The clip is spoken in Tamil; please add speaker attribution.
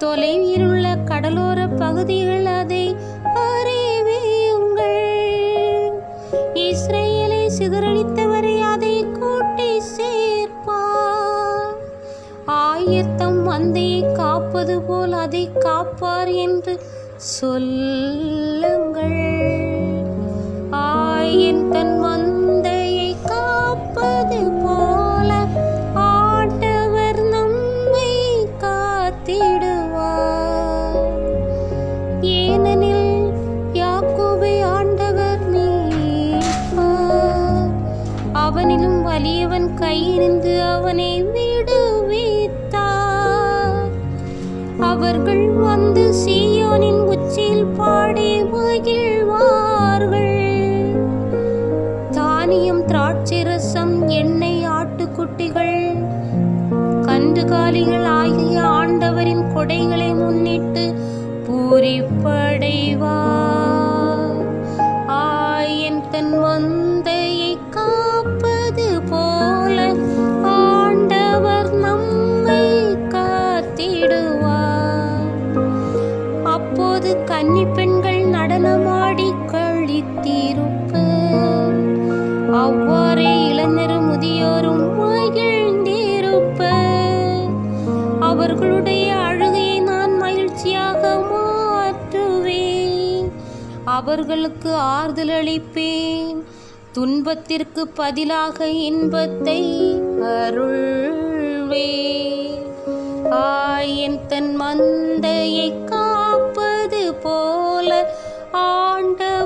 Speaker 1: தொலைவிலுள்ள கடலோர பகுதிகள் அதை அறிவியுங்கள் இஸ்ரேலை சிதறடித்தவரை அதை கூட்டி சேர்ப்பார் ஆயத்தம் மந்தையை காப்பது போல் அதை காப்பார் என்று சொல்லுங்கள் ஆயின் தன் மந்தையை காப்பது போல ஆண்டவர் நம்மை காத்திடுவார் ஏனெனில் யாக்கோபை ஆண்டவர் மீட்பார் அவனிலும் வலியவன் கையிருந்து அவனை விடுவித்தார் அவர்கள் வந்து சீயோனின் உச்சியில் பாடி மகிழ்வார்கள் தானியம் திராட்சைரசம் எண்ணெய் ஆட்டுக்குட்டிகள் கன்றுகாலிகள் ஆகிய ஆண்டவரின் கொடைகளை முன்னிட்டு பூரிப்படைவார் ஆயன் தன் மந்தையை காப்பது போல ஆண்டவர் நம்மை காத்திடுவார் அப்போது கன்னி பெண்கள் நடனமாடி கழித்திருப்பர் அவ்வாறே இளைஞரும் முதியோரும் மகிழ்ந்திருப்பர் அவர்களுடைய அழுகையை நான் மகிழ்ச்சியாக மாற்றுவேன் அவர்களுக்கு ஆறுதல் அளிப்பேன் துன்பத்திற்கு பதிலாக இன்பத்தை அருள்வேன் ஆயன் தன் மந்தையை காப்பது போல ஆண்ட